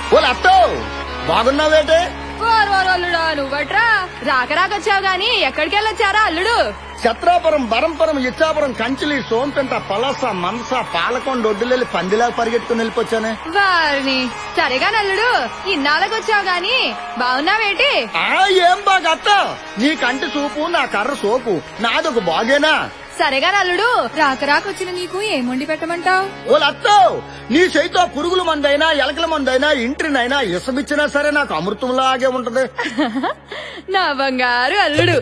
ఓ అత్తో బాగున్నావేటే ఓర్వరోళ్ళుడా నువ్వట్రా రాక రాకొచ్చావు గాని ఎక్కడికి వెళ్ళొచ్చారా అల్లుడు ఛత్రాపురం బరంపురం ఇచ్చాపురం కంచిలి సోంపెంట పలస మనస పాలకొండ ఒడ్డులెళ్ళి పందిలా పరిగెట్టుకుని వెళ్ళిపోచ్చానే వారిని సరేగా నల్లుడు ఇన్నాళ్ళకి వచ్చావు గాని బాగున్నావేటి ఆ ఏం బాగా అత్త నీ కంటి చూపు నా కర్ర సోపు నాదొక బాగేనా సరేగా నల్లుడు రాక రాకొచ్చిన నీకు ఏం వండి పెట్టమంటావు ఓ అత్తో నీ చేతితో పురుగుల మందైనా ఎలకల మందైనా ఇంటినైనా ఇసమిచ్చినా సరే నాకు అమృతంలాగే ఉంటది నా బంగారు అల్లుడు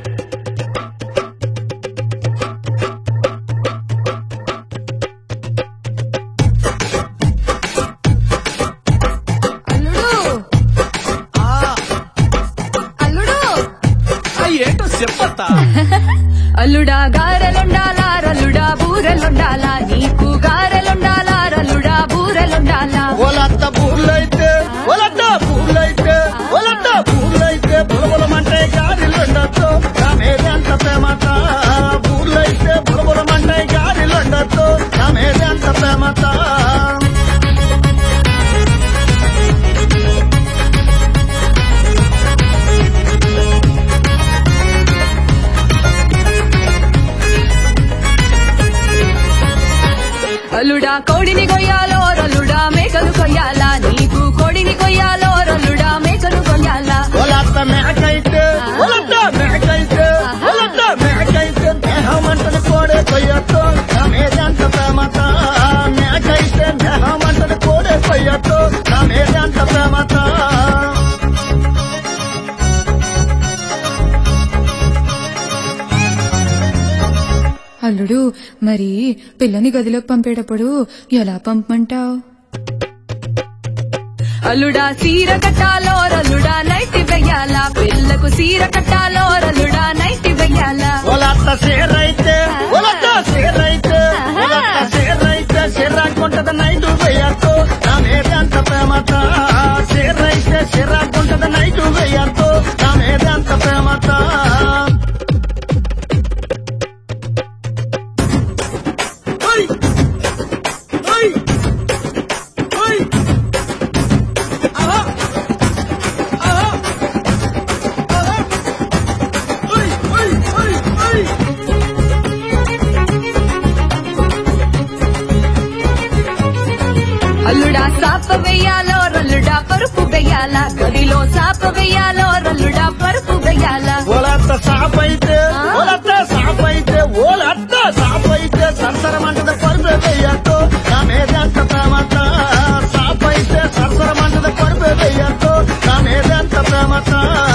అల్లుడు అల్లుడు ఏంటో చెప్పత్తా అల్లుడా గారెలుండాలా రల్లుడా బూరెలుండాలా నీకు గారెలుండాలా రల్లుడా బూరెలుండాలా ఓలత్త పూర్లైతే ఓలత్త పూర్లైతే ఓలత్త పూర్లైతే బులబులమంటే గాలిలుండొచ్చు నా మీదంత ప్రేమత పూర్లైతే బులబులమంటే గాలిలుండొచ్చు నా మీదంత ప్రేమత అల్లుడా కోడిని కొయ్యాలో రల్లుడా మేకలు కొయ్యాలా నీకు కోడిని కొయ్యాలో రల్లుడా మేకలు కొయ్యాలా ఓలత్త మేకైతే ఓలత్త మేకైతే ఓలత్త మేకైతే దేహమంటని కోడే కొయ్యొచ్చు నా మీదంత ప్రేమత మేకైతే దేహమంటని కోడే కొయ్యొచ్చు నా మీదంత ప్రేమత అల్లుడు మరి పిల్లని గదిలోకి పంపేటప్పుడు ఎలా పంపమంటావు అల్లుడా సీర కట్టాలో రల్లుడా నైట్ వెయ్యాలా పిల్లకు సీర కట్టాలో రల్లుడా నైట్ వెయ్యాలా ఒలత్త సేరైతే ఒలత్త సేరైతే ఒలత్త సేరైతే సిర్రాకుంటది నైటు వెయ్యత్తు నా మీదంత ప్రేమత సేరైతే సిర్రాకుంటది నైటు వెయ్యత్తు నా మీదంత ప్రేమత ఓయ్! ఓయ్! ఓయ్! ఆహా! ఆహా! ఆహా! ఓయ్! ఓయ్! ఓయ్! ఓయ్! అల్లుడా సాప వెయ్యాలో రల్లుడా పరుపు వెయ్యాలా గదిలో సాప వెయ్యాలో రల్లుడా పరుపు వెయ్యాలా ఓలత్త సాపైతే ఓలత్త సాపైతే ఓలత్త సాపైతే సరసరమంటది పరుపు వెయ్యట్టు నా మీదంత ప్రేమత సాపైతే సరసరమంటది పరుపు వెయ్యట్టు నా మీదంత ప్రేమత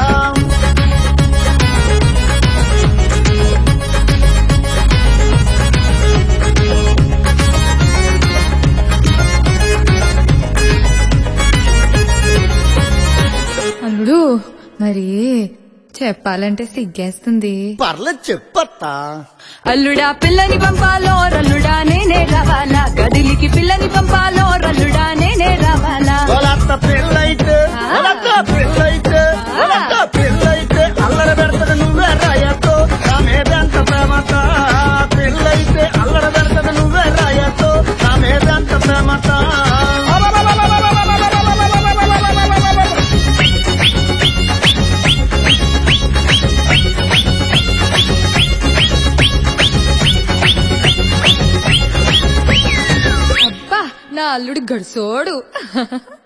అల్లుడు మరి చెప్పాలంటే సిగ్గేస్తుంది పర్లేదు చెప్పత్తా అల్లుడా పిల్లని పంపాలో రల్లుడా నేనే రావాలా గదిలికి పిల్లని పంపాలో రల్లుడా నేనే రావాలా ఓలత్త పిల్లైతే ఓలత్త పిల్లైతే ఓలత్త పిల్లైతే అల్లర పెడతది నువ్వే రాయట్టు నా మీదంత ప్రేమత పిల్లైతే అల్లర పెడతది నువ్వే రాయట్టు నా మీదంత ప్రేమత అబ్బా నా అల్లుడు గడుసోడు